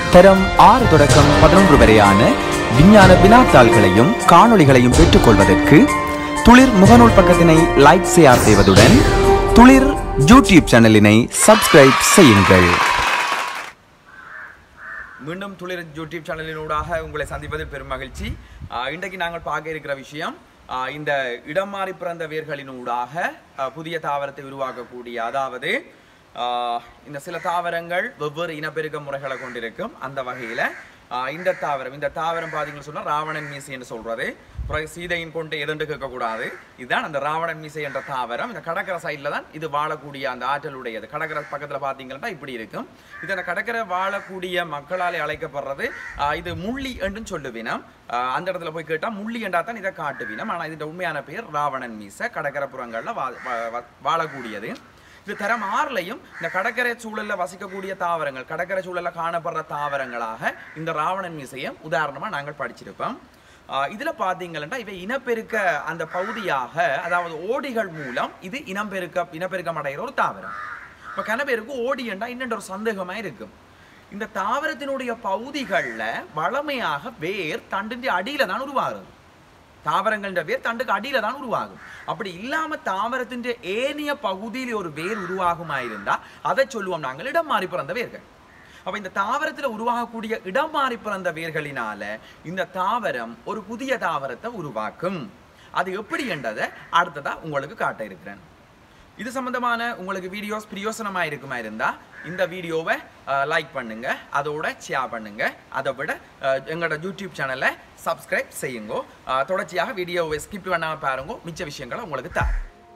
தரம் ஆறு தொடக்கம் பதினொன்று வரையான விஞ்ஞான வினாத்தாள்களையும் காணொளிகளையும் பெற்றுக்கொள்வதற்கு துளிர் முகநூல் பக்கத்தினை லைக் ஷேர் செய்வதுடன் துளிர் யூடியூப் சேனலினை சப்ஸ்கிரைப் செய்யுங்கள் மீண்டும் துளிர் யூடியூப் சேனலினூடாக உங்களை சந்திப்பதில் பெரும் மகிழ்ச்சி ஆஹ் இன்றைக்கு நாங்கள் பார்க்க இருக்கிற விஷயம் ஆஹ் இந்த இடம் மாறி பிறந்த வேர்களினூடாக ஆஹ் புதிய தாவரத்தை உருவாக்கக்கூடிய அதாவது ஆஹ் இந்த சில தாவரங்கள் வெவ்வேறு இனப்பெருக்க முறைகளை கொண்டிருக்கும் அந்த வகையில் இந்த தாவரம் இந்த தாவரம் பார்த்தீங்கன்னு சொன்னால் ராவணன் மீசை என்று சொல்றது பிறகு சீதையின் கொண்டு எதென்று கேட்கக்கூடாது இதுதான் அந்த ராவணன் மீசை என்ற தாவரம் இந்த கடற்கரை சைடில் தான் இது வாழக்கூடிய அந்த ஆற்றலுடையது கடற்கரை பக்கத்தில் பார்த்தீங்கன்னா இப்படி இருக்கும் இது அந்த கடற்கரை வாழக்கூடிய மக்களாலே அழைக்கப்படுறது ஆஹ் இது முள்ளி என்றும் சொல்லுவினம் ஆஹ் அந்த இடத்துல போய் கேட்டால் முள்ளி என்றா தான் இதை காட்டுவினம் ஆனால் இதோட உண்மையான பேர் ராவணன் மீசை கடற்கரை புறங்களில் வா வா- வா- வாழக்கூடியது இது தரம் ஆறுலையும் இந்த கடற்கரை சூழல்ல வசிக்கக்கூடிய தாவரங்கள் கடற்கரை சூழல்ல காணப்படுற தாவரங்களாக இந்த ராவணன் மீசையை உதாரணமா நாங்கள் படிச்சிருப்போம் ஆஹ் இதுல பாத்தீங்கன்னா இவை இனப்பெருக்க அந்த பகுதியாக அதாவது ஓடிகள் மூலம் இது இனப்பெருக்க இனப்பெருக்கம் அடைகிற ஒரு தாவரம் இப்ப கன பேருக்கு ஓடி என்றா இன்னொரு ஒரு சந்தேகமா இருக்கும் இந்த தாவரத்தினுடைய பகுதிகள்ல வளமையாக வேர் தண்டின் அடியில தான் உருவாகுது தாவரங்கள்ன்ற வேர் தண்டுக்கு அடியில தான் உருவாகும் அப்படி இல்லாம தாவரத்தின் ஏனைய பகுதியில் ஒரு வேர் உருவாகுமா இருந்தா அதை சொல்லுவோம் நாங்கள் இடம் மாறி பிறந்த வேர்கள் அப்ப இந்த தாவரத்துல உருவாகக்கூடிய இடம் மாறி பிறந்த வேர்களினால இந்த தாவரம் ஒரு புதிய தாவரத்தை உருவாக்கும் அது எப்படி என்றதை அடுத்ததா உங்களுக்கு காட்ட இருக்கிறேன் இது சம்பந்தமான உங்களுக்கு வீடியோஸ் பிரியோசனமா இருக்குமா இருந்தா இந்த வீடியோவை லைக் பண்ணுங்க அதோட ஷேர் பண்ணுங்க அதை விட அஹ், எங்களோட யூடியூப் சேனலை சப்ஸ்கிரைப் செய்யுங்க அஹ், தொடர்ச்சியாக வீடியோவை ஸ்கிப் பண்ணாம பாருங்க மிச்ச விஷயங்களை உங்களுக்கு தரேன்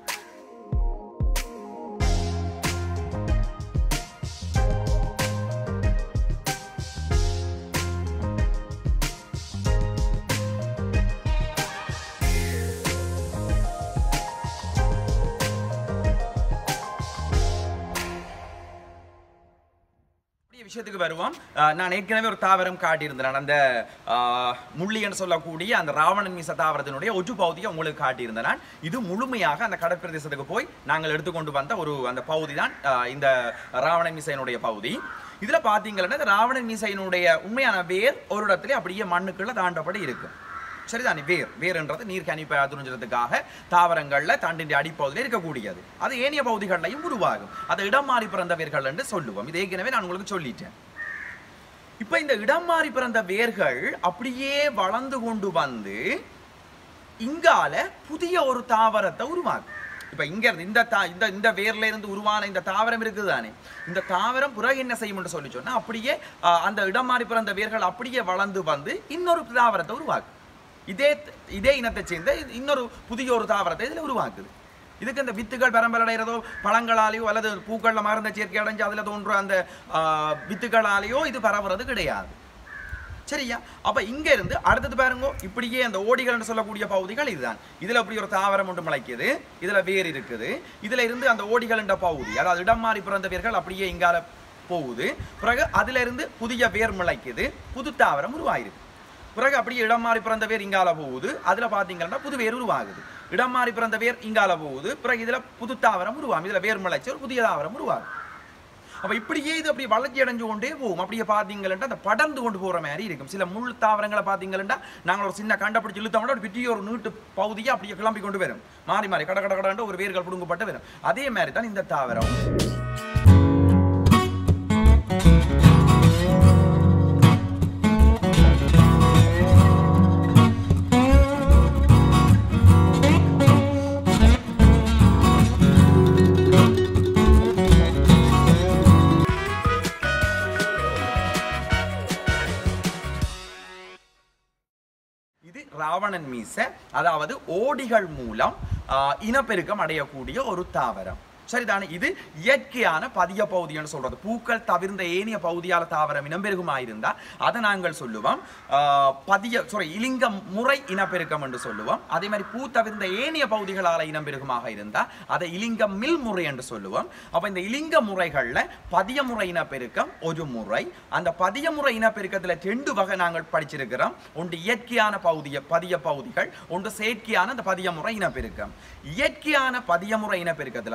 அப்படியே விஷயத்துக்கு வருவோம் அஹ் நான் ஏற்கனவே ஒரு தாவரம் காட்டியிருந்தேன் அந்த அஹ், முள்ளி என்று சொல்லக்கூடிய அந்த ராவணன் மீச தாவரத்தினுடைய ஒற்று பகுதியை உங்களுக்கு காட்டியிருந்தேன் நான். இது முழுமையாக அந்த கடற்பிரதேசத்துக்கு போய் நாங்கள் எடுத்துக்கொண்டு வந்த ஒரு அந்த பகுதி தான் அஹ், இந்த ராவணன் மீசையினுடைய பகுதி இதுல பாத்தீங்கன்னா இந்த ராவணன் மீசையினுடைய உண்மையான வேர் ஒரு இடத்துல அப்படியே மண்ணுக்குள்ள தாண்டப்படி இருக்கு சரிதானே வேர் வேர்ன்றது நீர் கணிப்பை துணிஞ்சதுக்காக தாவரங்கள்ல தண்டின் அடிப்பகுதியில் இருக்கக்கூடியது அது ஏனைய பகுதிகளிலையும் உருவாகும் அதை இடம் மாறி பிறந்த வேர்கள் என்று சொல்லுவோம் இது ஏற்கனவே நான் உங்களுக்கு சொல்லிட்டேன் இப்ப இந்த இடம் மாறி பிறந்த வேர்கள் அப்படியே வளர்ந்து கொண்டு வந்து இங்கால புதிய ஒரு தாவரத்தை உருவாக்கும் இப்ப இங்க இருந்து இந்த தா இந்த இந்த வேர்ல இருந்து உருவான இந்த தாவரம் இருக்குது தானே இந்த தாவரம் பிறகு என்ன செய்யும் என்று சொல்லி சொன்னா அப்படியே ஆஹ், அந்த இடம் மாறி பிறந்த வேர்கள் அப்படியே வளர்ந்து வந்து இன்னொரு தாவரத்தை உருவாக்கும் இதே இதே இனத்தை சேர்ந்த இன்னொரு புதிய ஒரு தாவரத்தை இதுல உருவாக்குது இதுக்கு இந்த வித்துகள் பெரம்பலடைகிறதோ பழங்களாலேயோ அல்லது பூக்கள்ல மருந்த சேர்க்கை அடைஞ்சு அதுல தோன்ற அந்த ஆஹ், வித்துகளாலேயோ இது பரவுறது கிடையாது சரியா அப்ப இங்க இருந்து அடுத்தது பாருங்க இப்படியே அந்த ஓடிகள்னு சொல்லக்கூடிய பகுதிகள் இதுதான் இதுல அப்படி ஒரு தாவரம் ஒன்று முளைக்குது இதுல வேர் இருக்குது இதுல இருந்து அந்த ஓடிகள் என்ற பகுதி அதாவது இடம் மாறி பிறந்த வேர்கள் அப்படியே இங்கால போகுது பிறகு அதுல இருந்து புதிய வேர் முளைக்குது புது தாவரம் உருவாயிருக்கு பிறகு அப்படியே இடம் மாறி பிறந்த வேர் இங்கால போகுது அதுல பாத்தீங்கன்னா புது வேர் உருவாகுது இடம் மாறி பிறந்த வேர் இங்கால போகுது பிறகு இதுல புது தாவரம் உருவாகும் இதுல வேர் முளைச்சு ஒரு புதிய தாவரம் உருவாகும் அப்ப இப்படியே இது அப்படி வளர்ச்சி அடைஞ்சு கொண்டே போகும் அப்படியே பாத்தீங்கன்னா அந்த படர்ந்து கொண்டு போற மாதிரி இருக்கும் சில முள் தாவரங்களை பாத்தீங்கன்னா நாங்கள் ஒரு சின்ன கண்டப்பிடிச்சு இழுத்தோம்னா ஒரு பெரிய ஒரு நீட்டு பகுதியை அப்படியே கிளம்பி கொண்டு வரும் மாறி மாறி கட கட கடன்னு ஒரு வேர்கள் புடுங்கப்பட்டு வரும் அதே மாதிரி தான் இந்த தாவரம் இது ராவணன் மீச அதாவது ஓடிகள் மூலம் ஆஹ், இனப்பெருக்கம் அடையக்கூடிய ஒரு தாவரம் சரிதானே இது இயற்கையான பதிய பகுதின்னு சொல்றது பூக்கள் தவிர்ந்த ஏனைய பகுதியால தாவரம் இனம்பெருகுமாயிருந்தா அதை நாங்கள் சொல்லுவோம் ஆஹ், பதிய சாரி இலிங்க முறை இனப்பெருக்கம் என்று சொல்லுவோம் அதே மாதிரி பூ தவிர்ந்த ஏனைய பகுதிகளால இனம்பெருகுமாக இருந்தா அதை இலிங்க மில் முறை என்று சொல்லுவோம் அப்ப இந்த இலிங்க முறைகள்ல பதிய முறை இனப்பெருக்கம் ஒரு முறை அந்த பதிய முறை இனப்பெருக்கத்துல ரெண்டு வகை நாங்கள் படிச்சிருக்கிறோம் ஒன்று இயற்கையான பகுதிய பதிய பகுதிகள் ஒன்று செயற்கையான அந்த பதிய முறை இனப்பெருக்கம் இயற்கையான பதிய முறை இனப்பெருக்கத்துல தான் இந்த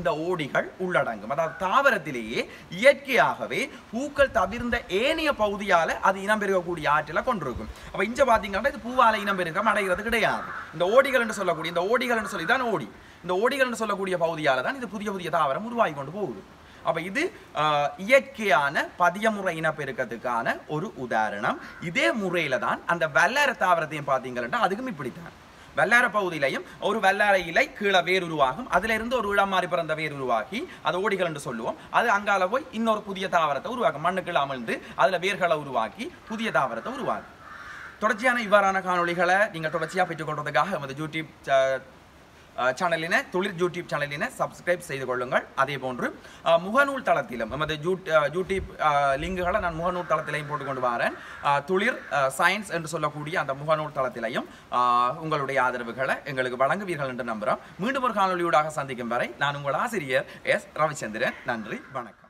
இந்த ஓடிகள் உள்ளடங்கும் அதாவது தாவரத்திலேயே இயற்கையாகவே பூக்கள் தவிர்ந்த ஏனைய பகுதியால அது இனம் பெருகக்கூடிய ஆற்றலை கொண்டிருக்கும் அப்ப இங்க பாத்தீங்கன்னா இது பூவால இனம் பெருகம் அடைகிறது கிடையாது இந்த ஓடிகள் என்று சொல்லக்கூடிய இந்த ஓடிகள் என்று சொல்லி தான் ஓடி இந்த ஓடிகள் என்று சொல்லக்கூடிய பகுதியால தான் இது புதிய புதிய தாவரம் உருவாகி கொண்டு போகுது அப்ப இது ஆஹ், இயற்கையான பதியமுறை இனப்பெருக்கத்துக்கான ஒரு உதாரணம் இதே முறையில தான் அந்த வல்லார தாவரத்தையும் பார்த்தீங்கன்னா அதுக்கும் இப்படித்தான் வெள்ளார பகுதியிலையும் ஒரு வெள்ளார இலை கீழே வேர் உருவாகும் அதுல இருந்து ஒரு இடம் மாறி பிறந்த வேர் உருவாக்கி அது ஓடிகள் என்று சொல்லுவோம் அது அங்கால போய் இன்னொரு புதிய தாவரத்தை உருவாக்கும் மண்ணுக்குள்ள அமிழ்ந்து அதுல வேர்களை உருவாக்கி புதிய தாவரத்தை உருவாக்கும் தொடர்ச்சியான இவ்வாறான காணொளிகளை நீங்கள் தொடர்ச்சியாக பெற்றுக்கொள்வதற்காக எமது யூடியூப் ச- அஹ், சேனலினை தொழில் யூடியூப் சேனலினை சப்ஸ்கிரைப் செய்து கொள்ளுங்கள் அதே போன்று அஹ், முகநூல் தளத்திலும் எமது யூட்- அஹ், யூடியூப் அஹ், லிங்குகளை நான் முகநூல் தளத்திலையும் போட்டுக்கொண்டு வரேன் அஹ், துளிர் அஹ், சயின்ஸ் என்று சொல்லக்கூடிய அந்த முகநூல் தளத்திலையும் அஹ், உங்களுடைய ஆதரவுகளை எங்களுக்கு வழங்குவீர்கள் என்று நம்புகிறோம் மீண்டும் ஒரு காணொலியூடாக சந்திக்கும் வரை நான் உங்கள் ஆசிரியர் எஸ் ரவிச்சந்திரன் நன்றி வணக்கம்